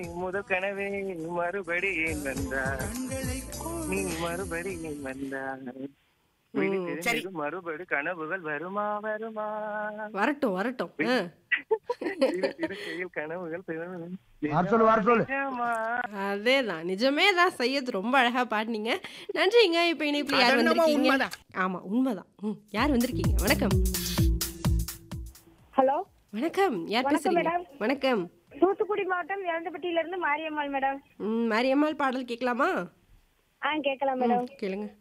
முதல் கனவே மறுபடி ஏன் வந்தார் நீ மறுபடி ஏன் வந்தார் விழி தெரிந்ததும் மறுபடி கனவுகள் வருமா வருமா வரட்டும் வரட்டும் ஆ. இரு- இருக்கையில் கனவுகள் பெரும் வர சொல்லு வர சொல்லு நிஜமா? அதேதான் நிஜமே தான் சையத் ரொம்ப அழகா பாடினீங்க நன்றிங்க இப்போ இணைப்பில் யார் அதென்னமோ வந்திருக்கீங்க உண்மைதான். ஆமா உண்மைதான் ம் யார் வந்திருக்கீங்க வணக்கம் ஹலோ வணக்கம் யார் வணக்கம் பேசுறீங்க மேடம். வணக்கம் தூத்துக்குடி மாவட்டம் இறந்தப்பட்டியில இருந்து மாரியம்மாள் மேடம் ம் மாரியம்மாள் பாடல் கேட்கலாமா ஆ கேட்கலாம் மேடம் கேளுங்க